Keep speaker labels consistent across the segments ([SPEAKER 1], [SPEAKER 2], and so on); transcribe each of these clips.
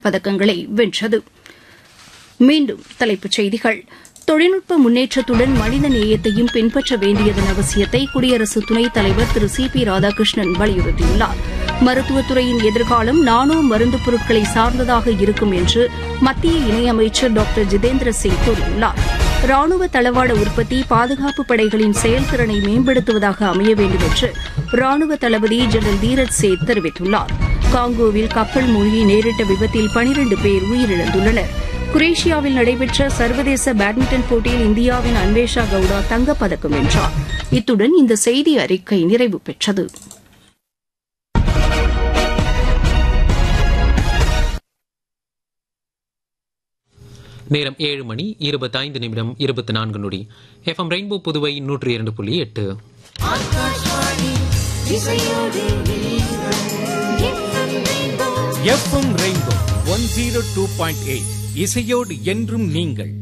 [SPEAKER 1] பதக்கங்களை வென்றது மீண்டும் தலைப்புச் செய்திகள் தொழில்நுட்ப முன்னேற்றத்துடன் மனித நேயத்தையும் பின்பற்ற வேண்டியதன் அவசியத்தை குடியரசு துணைத் தலைவர் திரு சி பி ராதாகிருஷ்ணன் வலியுறுத்தியுள்ளார் மருத்துவத்துறையின் எதிர்காலம் நானோ மருந்துப் பொருட்களை சார்ந்ததாக இருக்கும் என்று மத்திய இணையமைச்சர் டாக்டர் ஜிதேந்திர சிங் கூறியுள்ளார் ராணுவ தளவாட உற்பத்தி பாதுகாப்பு படைகளின் செயல்திறனை மேம்படுத்துவதாக அமைய வேண்டும் என்று ராணுவ தளபதி ஜெனரல் தீரஜ் சேத் தெரிவித்துள்ளார் காங்கோவில் கப்பல் மூழ்கி நேரிட்ட விபத்தில் பனிரண்டு பேர் உயிரிழந்துள்ளனர் குரேஷியாவில் நடைபெற்ற சர்வதேச பேட்மிண்டன் போட்டியில் இந்தியாவின் அன்வேஷா கவுடா தங்கப்பதக்கம் வென்றார் இத்துடன் இந்த செய்தி அறிக்கை நிறைவு பெற்றது
[SPEAKER 2] நேரம் ஏழு மணி இருபத்தைந்து நிமிடம் இருபத்தி நான்கு நொடி எஃப்எம் ரெயின்போ புதுவை நூற்றி இரண்டு புள்ளி எட்டு
[SPEAKER 3] FM rainbow one zero two point eight இசையோடு என்றும் நீங்கள்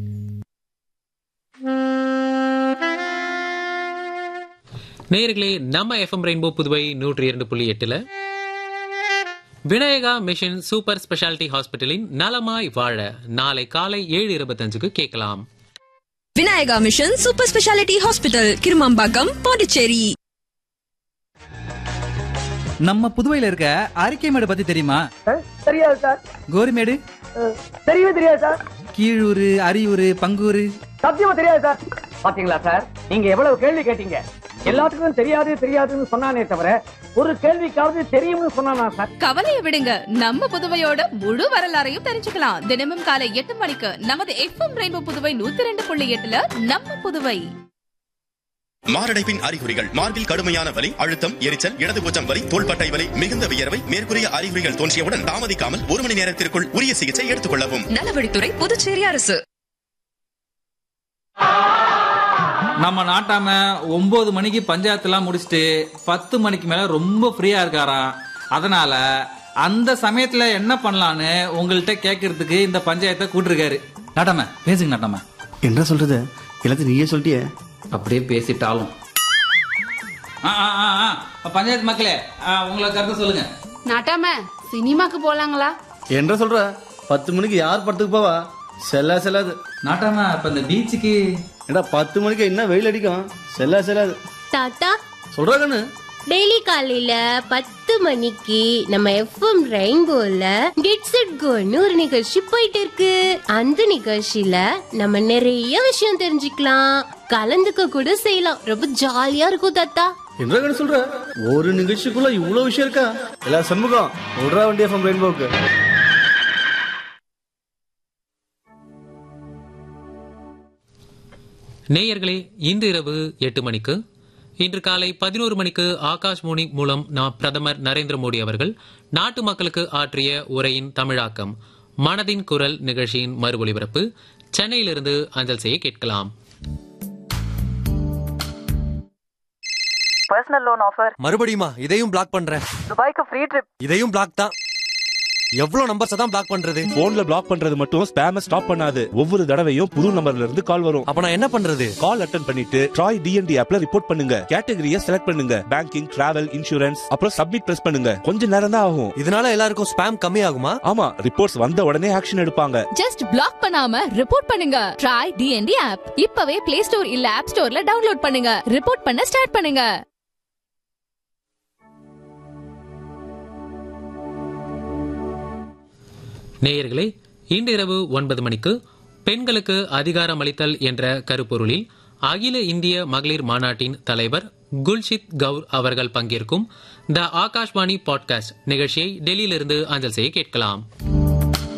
[SPEAKER 2] நேயர்களே நம்ம எஃப்எம் ரெயின்போ புதுவை நூற்றி இரண்டு புள்ளி எட்டுல விநாயகா மிஷன் சூப்பர் ஸ்பெஷாலிட்டி ஹாஸ்பிட்டலின் நலமாய் வாழ நாளை காலை ஏழு இருபத்தஞ்சுக்கு கேட்கலாம்
[SPEAKER 4] Vinayaka mission super speciality hospital Kirumampakkam Pondicherry
[SPEAKER 5] நம்ம புதுவையில இருக்க அரிக்கைமேடு பத்தி தெரியுமா
[SPEAKER 6] தெரியாது சார்
[SPEAKER 5] கோரிமேடு
[SPEAKER 6] அஹ், தெரியவே தெரியாது சார்
[SPEAKER 5] கீழூர் அரியூர் பங்கூர்
[SPEAKER 6] சத்தியமா தெரியாது சார் பாத்தீங்களா சார் நீங்க எவ்வளவு கேள்வி கேட்டீங்க எல்லாத்துக்கும் தெரியாது தெரியாதுன்னு சொன்னானே தவிர ஒரு கேள்விக்காவது தெரியும்னு சொன்னானா சார்
[SPEAKER 7] கவலையை விடுங்க நம்ம புதுவையோட முழு வரலாறையும் தெரிஞ்சுக்கலாம் தினமும் காலை எட்டு மணிக்கு நமது எஃப்எம் ரெயின்போ புதுவை நூத்தி ரெண்டு புள்ளி எட்டுல நம்ம புதுவை
[SPEAKER 8] மாரடைப்பின் அறிகுறிகள் மார்பில் கடுமையான வலி அழுத்தம் எரிச்சல் இடதுபூச்சம் வலி தோள்பட்டை வலி மிகுந்த வியர்வை மேற்கூறிய அறிகுறிகள் தோன்றியவுடன் தாமதிக்காமல் ஒரு மணி நேரத்திற்குள் உரிய சிகிச்சை எடுத்துக் கொள்ளவும்
[SPEAKER 4] நலவழித்துறை புதுச்சேரி அரசு
[SPEAKER 5] நம்ம நாட்டாம ஒன்பது மணிக்கு பஞ்சாயத்துலாம் முடிச்சுட்டு பத்து மணிக்கு மேல ரொம்ப ஃப்ரீயா இருக்காராம் அதனால அந்த சமயத்துல என்ன பண்ணலான்னு உங்கள்கிட்ட கேட்கறதுக்கு இந்த பஞ்சாயத்தை கூட்டிருக்காரு நாட்டாம பேசுங்க நாட்டாம
[SPEAKER 9] என்ன சொல்றது எல்லாத்தையும் நீயே சொல்லிட்டியே
[SPEAKER 5] அப்படியே பேசிட்டாலும் ஆ, ஆ, ஆ, ஆ. பஞ்சாயத்து மக்களே ஆ, உங்களை கருத்து சொல்லுங்க
[SPEAKER 7] நாட்டாம சினிமாக்கு போலாங்களா
[SPEAKER 9] என்ன சொல்ற பத்து மணிக்கு யார் படத்துக்கு போவா செல்லா செல்லாது
[SPEAKER 5] நாட்டாம இப்ப இந்த பீச்சுக்கு
[SPEAKER 9] ஏடா பத்து மணிக்கு என்ன வெயில் அடிக்கும் செல்லா செல்லாது
[SPEAKER 10] தாத்தா
[SPEAKER 9] சொல்றா கண்ணு
[SPEAKER 10] டெய்லி காலையில பத்து மணிக்கு நம்ம எஃப்எம் ரெயின்போல கெட்ஸ் இட் கோன்னு ஒரு நிகழ்ச்சி போயிட்டு இருக்கு அந்த நிகழ்ச்சியில நம்ம நிறைய விஷயம் தெரிஞ்சுக்கலாம் கலந்துக்க கூட செய்யலாம் ரொம்ப ஜாலியா இருக்கும் தாத்தா
[SPEAKER 9] என்ன கண்ணு சொல்ற ஒரு நிகழ்ச்சிக்குள்ள இவ்வளவு விஷயம் இருக்கா எல்லா சண்முகம் விடுறா வண்டி எஃப்எம் ரெயின்போக்கு
[SPEAKER 2] நேயர்களே இன்று இரவு எட்டு மணிக்கு இன்று காலை பதினோரு மணிக்கு ஆகாஷ்வாணி மூலம் நாம் பிரதமர் நரேந்திர மோடி அவர்கள் நாட்டு மக்களுக்கு ஆற்றிய உரையின் தமிழாக்கம் மனதின் குரல் நிகழ்ச்சியின் மறு ஒலிபரப்பு சென்னையிலிருந்து அஞ்சல் செய்ய கேட்கலாம்
[SPEAKER 6] பர்சனல் லோன் ஆஃபர்
[SPEAKER 11] மறுபடியுமா இதையும் பிளாக் பண்றேன்
[SPEAKER 6] துபாய்க்கு ஃப்ரீ ட்ரிப்
[SPEAKER 11] இதையும் பிளாக் தான் எவ்வளவு நம்பர்ஸ் தான் பிளாக் பண்றது
[SPEAKER 12] போன்ல பிளாக் பண்றது மட்டும் ஸ்பேம ஸ்டாப் பண்ணாது ஒவ்வொரு தடவையும் புது நம்பர்ல இருந்து கால் வரும்
[SPEAKER 11] அப்ப நான் என்ன பண்றது
[SPEAKER 12] கால் அட்டன் பண்ணிட்டு ட்ராய் டிஎன்டி ஆப்ல ரிப்போர்ட் பண்ணுங்க கேட்டகரிய செலக்ட் பண்ணுங்க பேங்கிங் டிராவல் இன்சூரன்ஸ் அப்புறம் சப்மிட் பிரஸ் பண்ணுங்க கொஞ்ச நேரம் தான் ஆகும்
[SPEAKER 11] இதனால எல்லாருக்கும் ஸ்பேம் கம்மி ஆகுமா
[SPEAKER 12] ஆமா ரிப்போர்ட்ஸ் வந்த உடனே ஆக்ஷன் எடுப்பாங்க
[SPEAKER 7] ஜஸ்ட் பிளாக் பண்ணாம ரிப்போர்ட் பண்ணுங்க ட்ரை டிஎன்டி ஆப் இப்பவே பிளே ஸ்டோர் இல்ல ஆப் ஸ்டோர்ல டவுன்லோட் பண்ணுங்க ரிப்போர்ட் பண்ண ஸ்டார்ட் பண்ணுங்க
[SPEAKER 2] நேயர்களே இன்று இரவு ஒன்பது மணிக்கு பெண்களுக்கு அதிகாரம் அளித்தல் என்ற கருப்பொருளில் அகில இந்திய மகளிர் மாநாட்டின் தலைவர் குல்ஷித் கவுர் அவர்கள் பங்கேற்கும் த ஆகாஷ்வாணி பாட்காஸ்ட் நிகழ்ச்சியை டெல்லியிலிருந்து அஞ்சல் செய்ய கேட்கலாம்